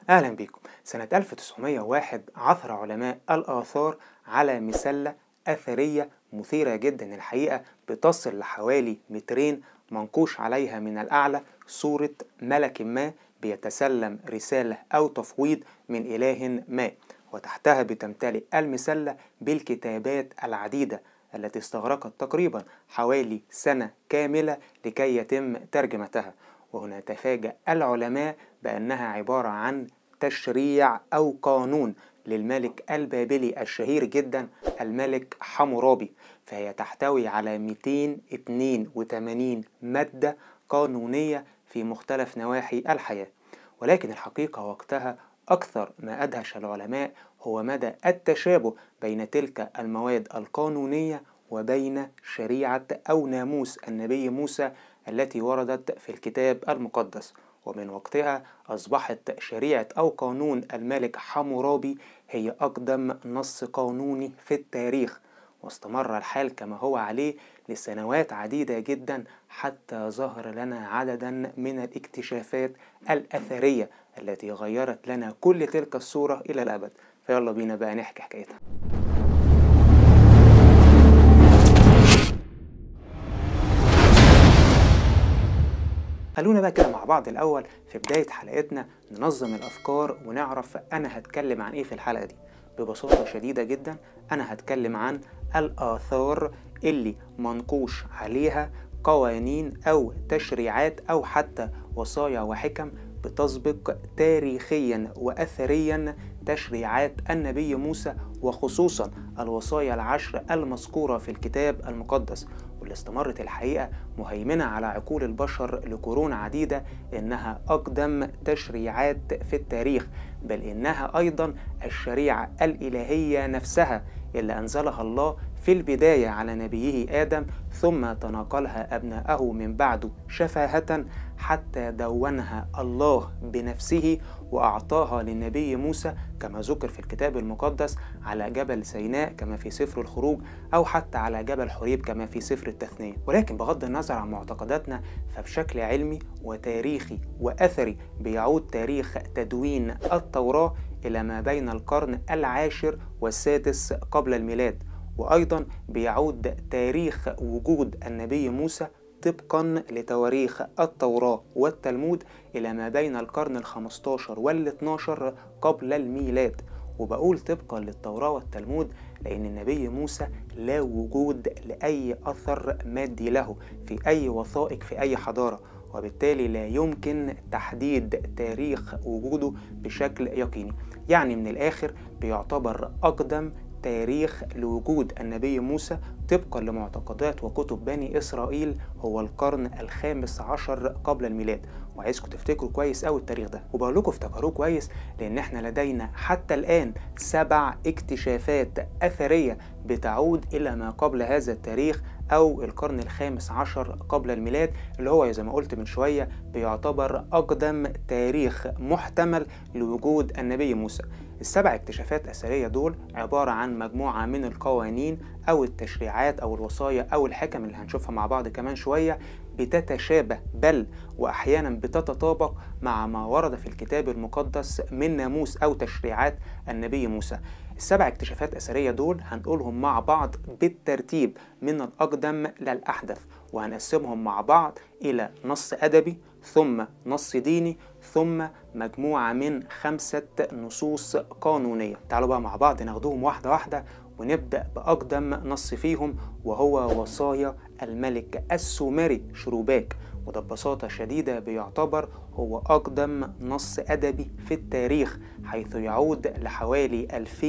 أهلا بكم سنة 1901 عثر علماء الآثار على مسلة أثرية مثيرة جدا الحقيقة بتصل لحوالي مترين منقوش عليها من الأعلى صورة ملك ما بيتسلم رسالة أو تفويض من إله ما وتحتها بتمتلئ المسلة بالكتابات العديدة التي استغرقت تقريبا حوالي سنة كاملة لكي يتم ترجمتها وهنا تفاجأ العلماء بأنها عبارة عن تشريع أو قانون للملك البابلي الشهير جدا الملك حمورابي فهي تحتوي على 282 مادة قانونية في مختلف نواحي الحياة ولكن الحقيقة وقتها أكثر ما أدهش العلماء هو مدى التشابه بين تلك المواد القانونية وبين شريعة أو ناموس النبي موسى التي وردت في الكتاب المقدس ومن وقتها أصبحت شريعة أو قانون الملك حمورابي هي أقدم نص قانوني في التاريخ واستمر الحال كما هو عليه لسنوات عديدة جدا حتى ظهر لنا عددا من الاكتشافات الأثرية التي غيرت لنا كل تلك الصورة إلى الأبد فيلا بينا بقى نحكي حكايتها خلونا بقى كده مع بعض الأول في بداية حلقتنا ننظم الأفكار ونعرف أنا هتكلم عن إيه في الحلقة دي ببساطة شديدة جدا أنا هتكلم عن الآثار اللي منقوش عليها قوانين أو تشريعات أو حتى وصايا وحكم بتسبق تاريخيا وأثريا تشريعات النبي موسى وخصوصا الوصايا العشر المذكورة في الكتاب المقدس واللي استمرت الحقيقة مهيمنة على عقول البشر لقرون عديدة إنها أقدم تشريعات في التاريخ بل إنها أيضا الشريعة الإلهية نفسها اللي أنزلها الله في البداية على نبيه آدم ثم تناقلها أبناءه من بعده شفاهة حتى دونها الله بنفسه وأعطاها للنبي موسى كما ذكر في الكتاب المقدس على جبل سيناء كما في سفر الخروج أو حتى على جبل حريب كما في سفر التثنية ولكن بغض النظر عن معتقداتنا فبشكل علمي وتاريخي وأثري بيعود تاريخ تدوين التوراة إلى ما بين القرن العاشر والسادس قبل الميلاد وأيضا بيعود تاريخ وجود النبي موسى طبقا لتواريخ التوراة والتلمود إلى ما بين القرن الخمستاشر والاثناشر قبل الميلاد وبقول طبقا للتوراة والتلمود لأن النبي موسى لا وجود لأي أثر مادي له في أي وثائق في أي حضارة وبالتالي لا يمكن تحديد تاريخ وجوده بشكل يقيني يعني من الآخر بيعتبر أقدم تاريخ لوجود النبي موسى طبقا لمعتقدات وكتب بني إسرائيل هو القرن الخامس عشر قبل الميلاد وعايزكم تفتكروا كويس قوي التاريخ ده وبقول لكم افتكروه كويس لأن احنا لدينا حتى الآن سبع اكتشافات أثرية بتعود إلى ما قبل هذا التاريخ أو القرن الخامس عشر قبل الميلاد اللي هو زي ما قلت من شوية بيعتبر أقدم تاريخ محتمل لوجود النبي موسى السبع اكتشافات أثرية دول عبارة عن مجموعة من القوانين أو التشريعات أو الوصايا أو الحكم اللي هنشوفها مع بعض كمان شوية بتتشابه بل وأحيانا بتتطابق مع ما ورد في الكتاب المقدس من ناموس أو تشريعات النبي موسى السبع اكتشافات أثرية دول هنقولهم مع بعض بالترتيب من الأقدم للأحدث وهنقسمهم مع بعض إلى نص أدبي ثم نص ديني ثم مجموعة من خمسة نصوص قانونية تعالوا بقى مع بعض ناخدوهم واحدة واحدة ونبدأ بأقدم نص فيهم وهو وصايا الملك السومري شروباك وده ببساطة شديدة بيعتبر هو أقدم نص أدبي في التاريخ حيث يعود لحوالي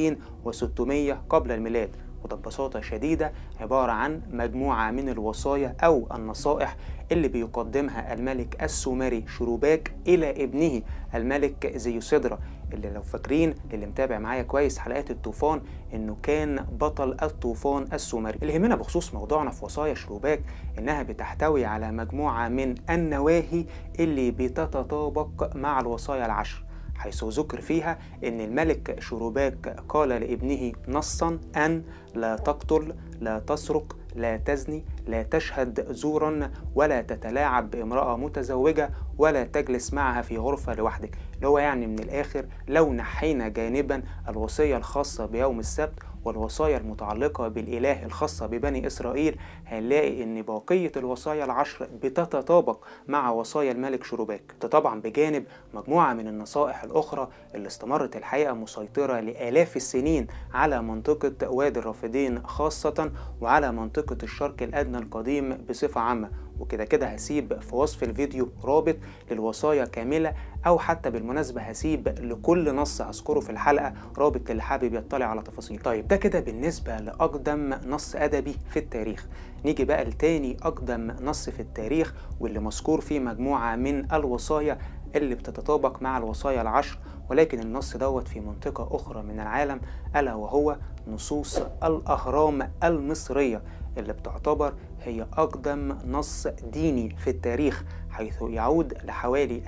2600 قبل الميلاد وده ببساطة شديدة عبارة عن مجموعة من الوصايا أو النصائح اللي بيقدمها الملك السومري شروباك إلى ابنه الملك زيوسيدرا اللي لو فاكرين اللي متابع معايا كويس حلقات الطوفان انه كان بطل الطوفان السومري اللي يهمنا بخصوص موضوعنا في وصايا شروباك انها بتحتوي على مجموعة من النواهي اللي بتتطابق مع الوصايا العشر حيث ذكر فيها أن الملك شروباك قال لابنه نصا أن لا تقتل لا تسرق لا تزني لا تشهد زورا ولا تتلاعب بامرأة متزوجة ولا تجلس معها في غرفة لوحدك اللي هو يعني من الآخر لو نحينا جانبا الوصية الخاصة بيوم السبت والوصايا المتعلقة بالإله الخاصة ببني إسرائيل هنلاقي إن بقية الوصايا العشر بتتطابق مع وصايا الملك شروباك ده طبعا بجانب مجموعة من النصائح الأخرى اللي استمرت الحقيقة مسيطرة لآلاف السنين على منطقة وادي الرافدين خاصة وعلى منطقة الشرق الأدنى القديم بصفة عامة وكده كده هسيب في وصف الفيديو رابط للوصايا كاملة أو حتى بالمناسبة هسيب لكل نص هذكره في الحلقة رابط اللي حابب يطلع على تفاصيل طيب ده كده بالنسبة لأقدم نص أدبي في التاريخ نيجي بقى لتاني أقدم نص في التاريخ واللي مذكور فيه مجموعة من الوصايا اللي بتتطابق مع الوصايا العشر ولكن النص دوت في منطقة أخرى من العالم ألا وهو نصوص الأهرام المصرية اللي بتعتبر هي أقدم نص ديني في التاريخ حيث يعود لحوالي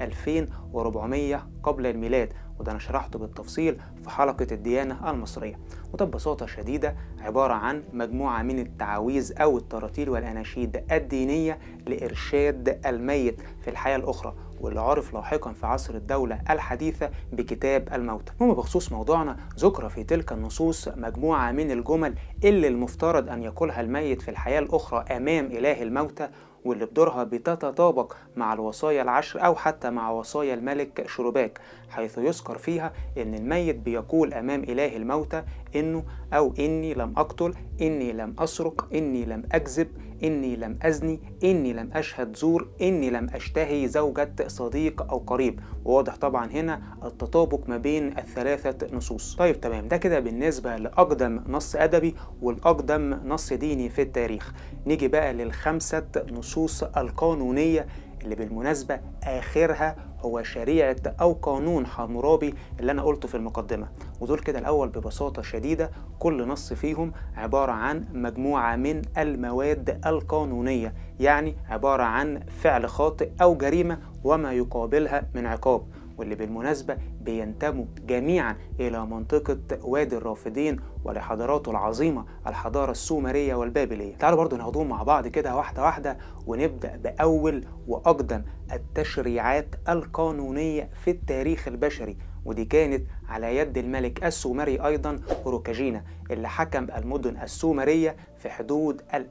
2400 قبل الميلاد وده أنا شرحته بالتفصيل في حلقة الديانة المصرية وده ببساطة شديدة عبارة عن مجموعة من التعاويذ أو التراتيل والأناشيد الدينية لإرشاد الميت في الحياة الأخرى واللي عرف لاحقا في عصر الدولة الحديثة بكتاب الموتى المهم بخصوص موضوعنا ذكر في تلك النصوص مجموعة من الجمل اللي المفترض أن يقولها الميت في الحياة الأخرى أمام إله الموتى واللي بدورها بتتطابق مع الوصايا العشر أو حتى مع وصايا الملك شروباك حيث يذكر فيها إن الميت بيقول أمام إله الموتى إنه أو إني لم أقتل إني لم أسرق إني لم أكذب إني لم أزني إني لم أشهد زور إني لم أشتهي زوجة صديق أو قريب وواضح طبعا هنا التطابق ما بين الثلاثة نصوص طيب تمام ده كده بالنسبة لأقدم نص أدبي والأقدم نص ديني في التاريخ نيجي بقى للخمسة نصوص القانونية اللي بالمناسبة آخرها هو شريعة أو قانون حمورابي اللي أنا قلته في المقدمة ودول كده الأول ببساطة شديدة كل نص فيهم عبارة عن مجموعة من المواد القانونية يعني عبارة عن فعل خاطئ أو جريمة وما يقابلها من عقاب واللي بالمناسبة بينتموا جميعا إلى منطقة وادي الرافدين ولحضاراته العظيمة الحضارة السومرية والبابلية تعالوا برضو ناخدهم مع بعض كده واحدة واحدة ونبدأ بأول وأقدم التشريعات القانونية في التاريخ البشري ودي كانت على يد الملك السومري أيضا أوروكاجينا اللي حكم المدن السومرية في حدود ال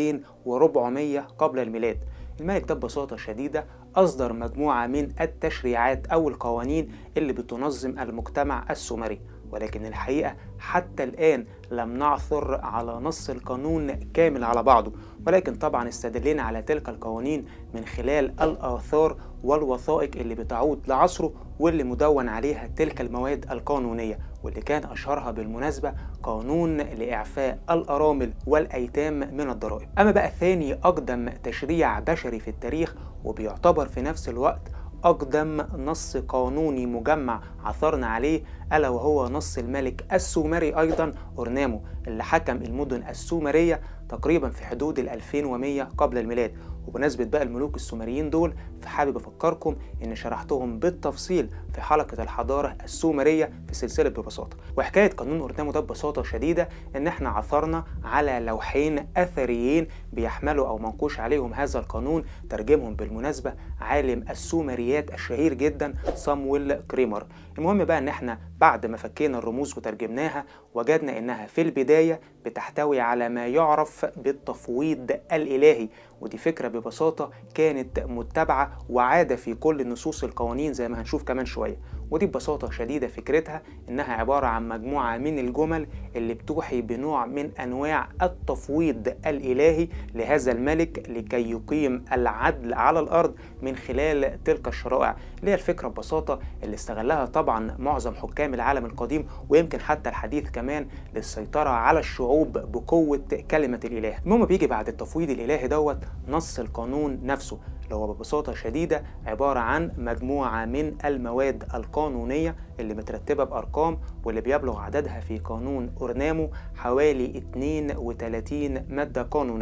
2400 قبل الميلاد الملك ده ببساطة شديدة أصدر مجموعة من التشريعات أو القوانين اللي بتنظم المجتمع السومري ولكن الحقيقة حتى الآن لم نعثر على نص القانون كامل على بعضه ولكن طبعا استدلنا على تلك القوانين من خلال الآثار والوثائق اللي بتعود لعصره واللي مدون عليها تلك المواد القانونية واللي كان أشهرها بالمناسبة قانون لإعفاء الأرامل والأيتام من الضرائب أما بقى ثاني أقدم تشريع بشري في التاريخ وبيعتبر في نفس الوقت أقدم نص قانوني مجمع عثرنا عليه ألا وهو نص الملك السومري أيضا أورنامو اللي حكم المدن السومرية تقريبا في حدود ال 2100 قبل الميلاد وبمناسبة بقى الملوك السومريين دول فحابب أفكركم إن شرحتهم بالتفصيل في حلقة الحضارة السومرية في سلسلة ببساطة وحكاية قانون أورنامو ده ببساطة شديدة إن إحنا عثرنا على لوحين أثريين بيحملوا أو منقوش عليهم هذا القانون ترجمهم بالمناسبة عالم السومريات الشهير جدا صامويل كريمر المهم بقى إن إحنا بعد ما فكينا الرموز وترجمناها وجدنا إنها في البداية بتحتوي على ما يعرف بالتفويض الإلهي ودي فكرة ببساطة كانت متبعة وعادة في كل نصوص القوانين زي ما هنشوف كمان شوية ودي ببساطة شديدة فكرتها إنها عبارة عن مجموعة من الجمل اللي بتوحي بنوع من أنواع التفويض الإلهي لهذا الملك لكي يقيم العدل على الأرض من خلال تلك الشرائع اللي هي الفكرة ببساطة اللي استغلها طبعا معظم حكام العالم القديم ويمكن حتى الحديث كمان للسيطرة على الشعوب بقوة كلمة الإله المهم بيجي بعد التفويض الإلهي دوت نص القانون نفسه اللي هو ببساطة شديدة عبارة عن مجموعة من المواد القانونية اللي مترتبة بأرقام واللي بيبلغ عددها في قانون أورنامو حوالي 32 مادة قانونية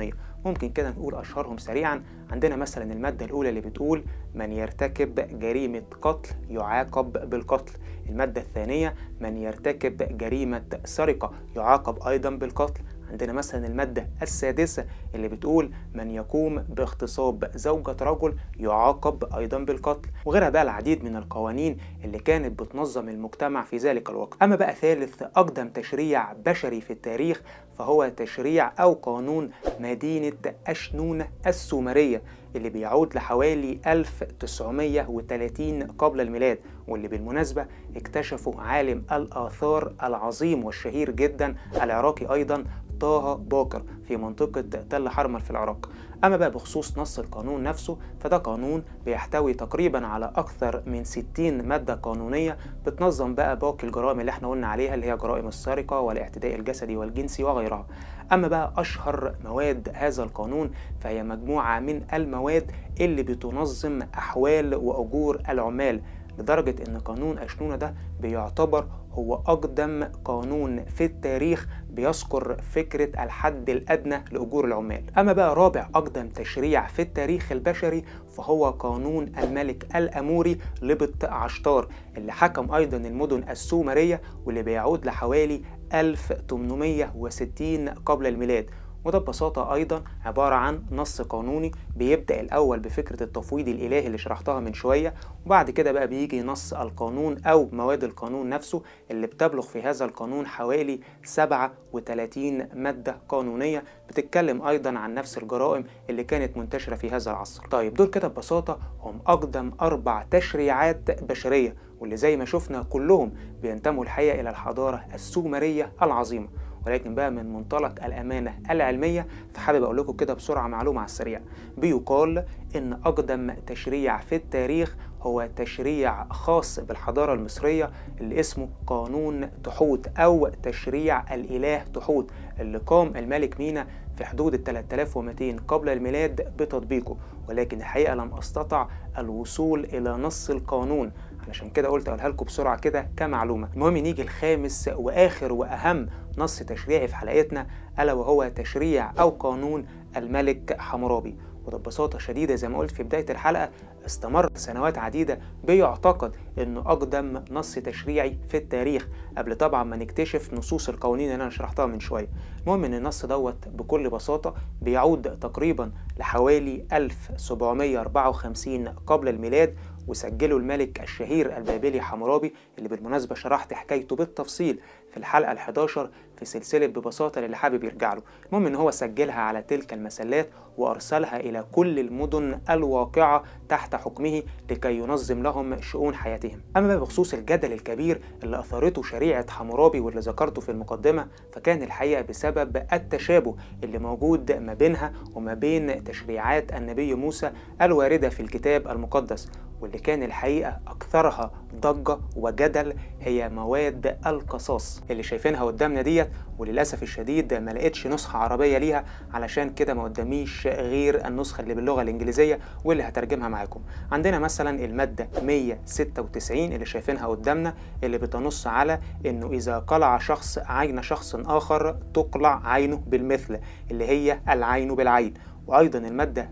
ممكن كده نقول أشهرهم سريعا عندنا مثلا المادة الأولى اللي بتقول من يرتكب جريمة قتل يعاقب بالقتل المادة الثانية من يرتكب جريمة سرقة يعاقب أيضا بالقتل عندنا مثلا المادة السادسة اللي بتقول من يقوم باغتصاب زوجة رجل يعاقب أيضا بالقتل وغيرها بقى العديد من القوانين اللي كانت بتنظم المجتمع في ذلك الوقت أما بقى ثالث أقدم تشريع بشري في التاريخ فهو تشريع أو قانون مدينة أشنونة السومرية اللي بيعود لحوالي 1930 قبل الميلاد واللي بالمناسبة اكتشفه عالم الآثار العظيم والشهير جدا العراقي أيضا طه باكر في منطقة تل حرمل في العراق أما بقى بخصوص نص القانون نفسه فده قانون بيحتوي تقريبا على أكثر من 60 مادة قانونية بتنظم بقى باقي الجرائم اللي احنا قلنا عليها اللي هي جرائم السرقة والاعتداء الجسدي والجنسي وغيرها أما بقى أشهر مواد هذا القانون فهي مجموعة من المواد اللي بتنظم أحوال وأجور العمال لدرجة إن قانون أشنونة ده بيعتبر هو أقدم قانون في التاريخ بيذكر فكرة الحد الأدنى لأجور العمال أما بقى رابع أقدم تشريع في التاريخ البشري فهو قانون الملك الأموري لبط عشتار اللي حكم أيضا المدن السومرية واللي بيعود لحوالي 1860 قبل الميلاد وده ببساطة أيضا عبارة عن نص قانوني بيبدأ الأول بفكرة التفويض الإلهي اللي شرحتها من شوية وبعد كده بقى بيجي نص القانون أو مواد القانون نفسه اللي بتبلغ في هذا القانون حوالي 37 مادة قانونية بتتكلم أيضا عن نفس الجرائم اللي كانت منتشرة في هذا العصر طيب دول كده ببساطة هم أقدم أربع تشريعات بشرية واللي زي ما شفنا كلهم بينتموا الحقيقة إلى الحضارة السومرية العظيمة ولكن بقى من منطلق الأمانة العلمية فحابب أقول لكم كده بسرعة معلومة على السريع بيقال إن أقدم تشريع في التاريخ هو تشريع خاص بالحضارة المصرية اللي اسمه قانون تحوت أو تشريع الإله تحوت اللي قام الملك مينا في حدود ال 3200 قبل الميلاد بتطبيقه ولكن الحقيقة لم أستطع الوصول إلى نص القانون علشان كده قلت أقولها لكم بسرعة كده كمعلومة المهم نيجي الخامس وآخر وأهم نص تشريعي في حلقتنا ألا وهو تشريع أو قانون الملك حمورابي وده ببساطة شديدة زي ما قلت في بداية الحلقة استمر سنوات عديدة بيعتقد انه اقدم نص تشريعي في التاريخ قبل طبعا ما نكتشف نصوص القوانين اللي انا شرحتها من شوية المهم ان النص دوت بكل بساطة بيعود تقريبا لحوالي 1754 قبل الميلاد وسجله الملك الشهير البابلي حمورابي اللي بالمناسبة شرحت حكايته بالتفصيل في الحلقة ال11 في سلسلة ببساطة للي حابب يرجع له المهم ان هو سجلها على تلك المسلات وارسلها الى كل المدن الواقعة تحت حكمه لكي ينظم لهم شؤون حياتهم اما بقى بخصوص الجدل الكبير اللي اثارته شريعة حمورابي واللي ذكرته في المقدمة فكان الحقيقة بسبب التشابه اللي موجود ما بينها وما بين تشريعات النبي موسى الواردة في الكتاب المقدس واللي كان الحقيقة أكثرها ضجة وجدل هي مواد القصاص اللي شايفينها قدامنا ديت وللأسف الشديد ما لقيتش نسخة عربية ليها علشان كده ما قداميش غير النسخة اللي باللغة الإنجليزية واللي هترجمها معاكم عندنا مثلا المادة 196 اللي شايفينها قدامنا اللي بتنص على إنه إذا قلع شخص عين شخص آخر تقلع عينه بالمثل اللي هي العين بالعين وأيضا المادة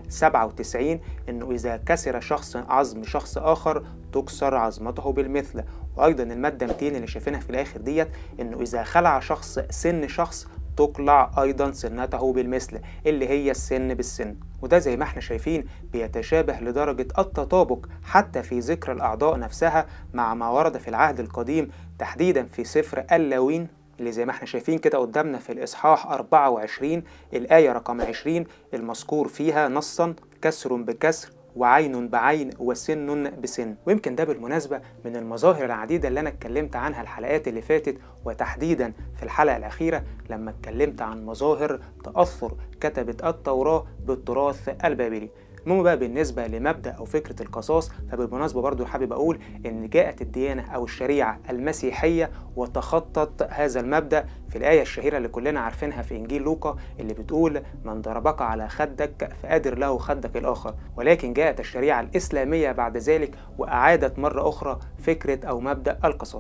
197 إنه إذا كسر شخص عظم شخص آخر تكسر عظمته بالمثل وأيضا المادة 200 اللي شايفينها في الآخر ديت إنه إذا خلع شخص سن شخص تقلع أيضا سنته بالمثل اللي هي السن بالسن وده زي ما احنا شايفين بيتشابه لدرجة التطابق حتى في ذكر الأعضاء نفسها مع ما ورد في العهد القديم تحديدا في سفر اللاوين اللي زي ما احنا شايفين كده قدامنا في الإصحاح 24 الآية رقم 20 المذكور فيها نصا كسر بكسر وعين بعين وسن بسن ويمكن ده بالمناسبة من المظاهر العديدة اللي أنا اتكلمت عنها الحلقات اللي فاتت وتحديدا في الحلقة الأخيرة لما اتكلمت عن مظاهر تأثر كتبة التوراة بالتراث البابلي المهم بقى بالنسبة لمبدأ أو فكرة القصاص فبالمناسبة برضو حابب أقول إن جاءت الديانة أو الشريعة المسيحية وتخطت هذا المبدأ في الآية الشهيرة اللي كلنا عارفينها في إنجيل لوقا اللي بتقول من ضربك على خدك فأدر له خدك الآخر ولكن جاءت الشريعة الإسلامية بعد ذلك وأعادت مرة أخرى فكرة أو مبدأ القصاص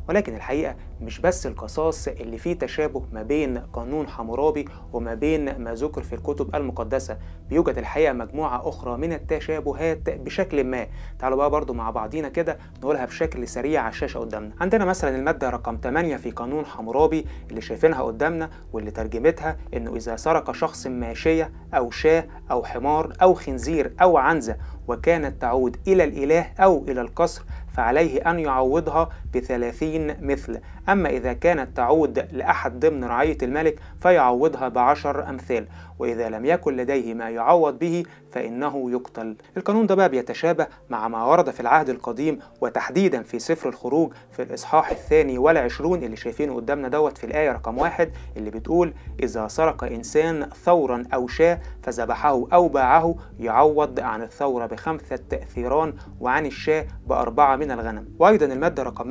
ولكن الحقيقة مش بس القصاص اللي فيه تشابه ما بين قانون حمورابي وما بين ما ذكر في الكتب المقدسة بيوجد الحقيقة مجموعة أخرى من التشابهات بشكل ما تعالوا بقى برضو مع بعضينا كده نقولها بشكل سريع على الشاشة قدامنا عندنا مثلا المادة رقم 8 في قانون حمورابي اللي شايفينها قدامنا واللي ترجمتها إنه إذا سرق شخص ماشية أو شاة أو حمار أو خنزير أو عنزة وكانت تعود إلى الإله أو إلى القصر فعليه أن يعوضها بثلاثين مثل أما إذا كانت تعود لأحد ضمن رعية الملك فيعوضها بعشر أمثال وإذا لم يكن لديه ما يعوض به فإنه يقتل القانون ده بقى بيتشابه مع ما ورد في العهد القديم وتحديدا في سفر الخروج في الإصحاح الثاني والعشرون اللي شايفينه قدامنا دوت في الآية رقم واحد اللي بتقول إذا سرق إنسان ثورا أو شاة فذبحه أو باعه يعوض عن الثورة بخمسة ثيران وعن الشاة بأربعة من الغنم وأيضا المادة رقم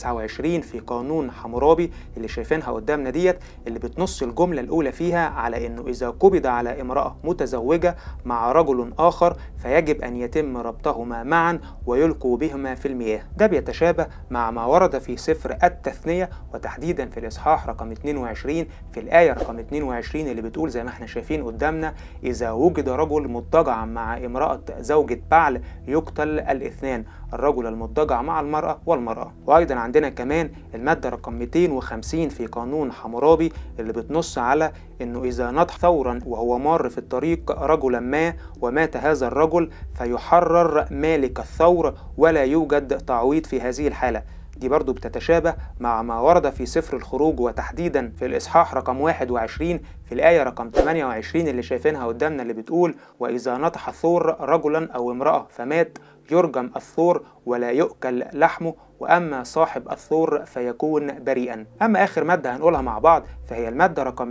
129 في قانون حمورابي اللي شايفينها قدامنا ديت اللي بتنص الجملة الأولى فيها على إنه إذا قبض على امرأة متزوجة مع رجل آخر فيجب أن يتم ربطهما معا ويلقوا بهما في المياه ده بيتشابه مع ما ورد في سفر التثنية وتحديدا في الإصحاح رقم 22 في الآية رقم 22 اللي بتقول زي ما احنا شايفين قدامنا إذا وجد رجل مضطجعا مع امرأة زوجة بعل يقتل الاثنان الرجل المضطجع مع المرأة والمرأة وأيضا عندنا كمان المادة رقم 250 في قانون حمورابي اللي بتنص على إنه إذا نطح ثورا وهو مار في الطريق رجلا ما ومات هذا الرجل فيحرر مالك الثور ولا يوجد تعويض في هذه الحالة دي برضو بتتشابه مع ما ورد في سفر الخروج وتحديدا في الإصحاح رقم 21 في الآية رقم 28 اللي شايفينها قدامنا اللي بتقول وإذا نطح الثور رجلا أو امرأة فمات يرجم الثور ولا يؤكل لحمه وأما صاحب الثور فيكون بريئا أما آخر مادة هنقولها مع بعض فهي المادة رقم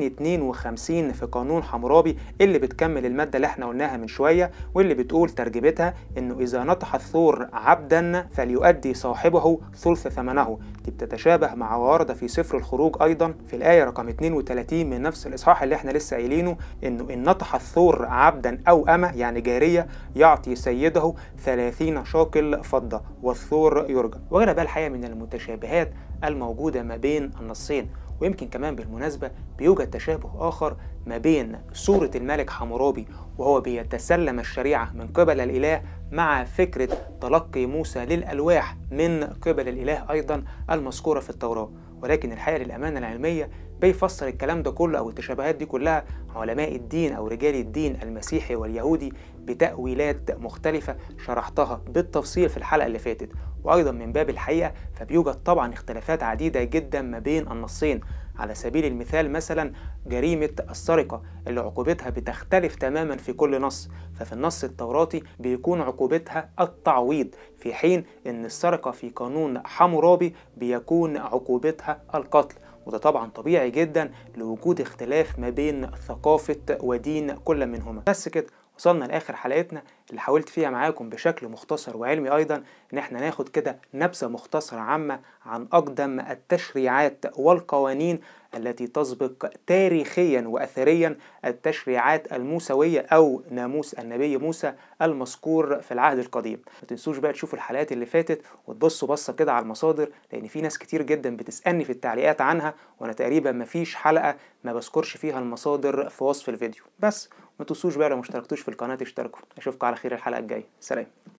252 في قانون حمورابي اللي بتكمل المادة اللي احنا قلناها من شوية واللي بتقول ترجمتها إنه إذا نطح الثور عبدا فليؤدي صاحبه ثلث ثمنه دي بتتشابه مع ورد في سفر الخروج أيضا في الآية رقم 32 من نفس الإصحاح اللي احنا لسه قايلينه إنه إن نطح الثور عبدا أو أمة يعني جارية يعطي سيده 30 شاكل فضة والثور يرجم وغيرها بقى الحقيقة من المتشابهات الموجودة ما بين النصين ويمكن كمان بالمناسبة بيوجد تشابه آخر ما بين سورة الملك حمورابي وهو بيتسلم الشريعة من قبل الإله مع فكرة تلقي موسى للألواح من قبل الإله أيضا المذكورة في التوراة ولكن الحقيقة للأمانة العلمية بيفسر الكلام ده كله أو التشابهات دي كلها علماء الدين أو رجال الدين المسيحي واليهودي بتأويلات مختلفة شرحتها بالتفصيل في الحلقة اللي فاتت وأيضا من باب الحقيقة فبيوجد طبعا اختلافات عديدة جدا ما بين النصين على سبيل المثال مثلا جريمة السرقة اللي عقوبتها بتختلف تماما في كل نص ففي النص التوراتي بيكون عقوبتها التعويض في حين ان السرقة في قانون حمورابي بيكون عقوبتها القتل وده طبعا طبيعي جدا لوجود اختلاف ما بين ثقافة ودين كل منهما بس كده وصلنا لاخر حلقتنا اللي حاولت فيها معاكم بشكل مختصر وعلمي ايضا ان احنا ناخد كده نبذه مختصره عامه عن اقدم التشريعات والقوانين التي تسبق تاريخيا واثريا التشريعات الموسويه او ناموس النبي موسى المذكور في العهد القديم ما تنسوش بقى تشوفوا الحلقات اللي فاتت وتبصوا بصه كده على المصادر لان في ناس كتير جدا بتسالني في التعليقات عنها وانا تقريبا ما فيش حلقه ما بذكرش فيها المصادر في وصف الفيديو بس ما تنسوش بقى لو ما اشتركتوش في القناه تشتركوا اشوفكم على خير الحلقه الجايه سلام